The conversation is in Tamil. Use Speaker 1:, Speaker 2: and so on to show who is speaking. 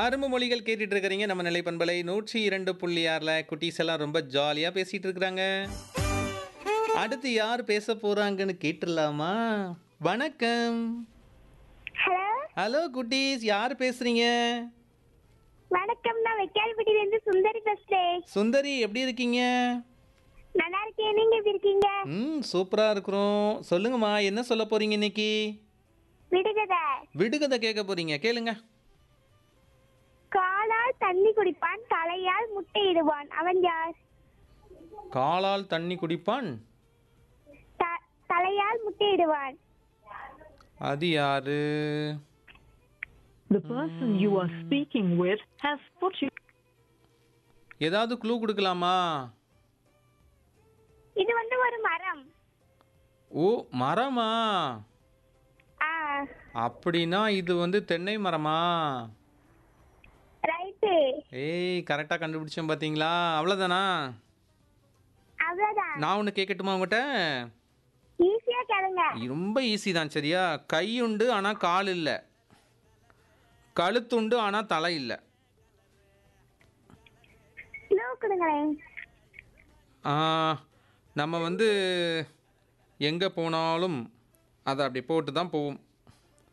Speaker 1: அரும்பு மொழிகள் கேட்டுட்டு இருக்கிறீங்க நம்ம நிலை பண்பலை நூற்றி இரண்டு புள்ளி ஆறில் குட்டீஸ் எல்லாம் ரொம்ப ஜாலியாக பேசிட்டு இருக்கிறாங்க அடுத்து யார் பேச போறாங்கன்னு கேட்டுடலாமா வணக்கம்
Speaker 2: ஹலோ
Speaker 1: ஹலோ குட்டீஸ் யார் பேசுறீங்க
Speaker 2: வணக்கம் நான் வெக்கால்பட்டியில இருந்து சுந்தரி பேசுறேன்
Speaker 1: சுந்தரி எப்படி இருக்கீங்க
Speaker 2: நல்லா இருக்கேன் நீங்க எப்படி இருக்கீங்க
Speaker 1: ம் சூப்பராக இருக்கிறோம் சொல்லுங்கம்மா என்ன சொல்ல போறீங்க இன்னைக்கு
Speaker 2: விடுகத
Speaker 1: விடுகதை கேட்க போறீங்க கேளுங்க
Speaker 2: காலால் தண்ணி குடிப்பான் தலையால் முட்டையிடுவான் அவன் யார்
Speaker 1: காலால் தண்ணி குடிப்பான்
Speaker 2: த- தலையால் முட்டையிடுவான்
Speaker 1: அது யாரு
Speaker 3: The person you are speaking with has put you.
Speaker 1: ஏதாவது க்ளூ கொடுக்கலாமா
Speaker 2: இது வந்து ஒரு மரம்
Speaker 1: ஓ மரமா
Speaker 2: ஆ
Speaker 1: அப்படின்னா இது வந்து தென்னை மரமா
Speaker 2: ரைட்டு
Speaker 1: ஏய் கரெக்டாக கண்டுபிடிச்சேன் பார்த்தீங்களா அவ்வளோதானா
Speaker 2: அவ்வளவுதான்
Speaker 1: நான் ஒன்று கேட்கட்டுமா உங்கள்கிட்ட
Speaker 2: ஈஸியா கேளுங்க
Speaker 1: ரொம்ப ஈஸி தான் சரியா கை உண்டு ஆனால் கால் இல்லை கழுத்துண்டு ஆனால் தலை இல்லை
Speaker 2: க்ளூ கொடுங்களேன்
Speaker 1: ஆ, நம்ம வந்து எங்கே போனாலும் அதை அப்படி போட்டு தான் போவோம்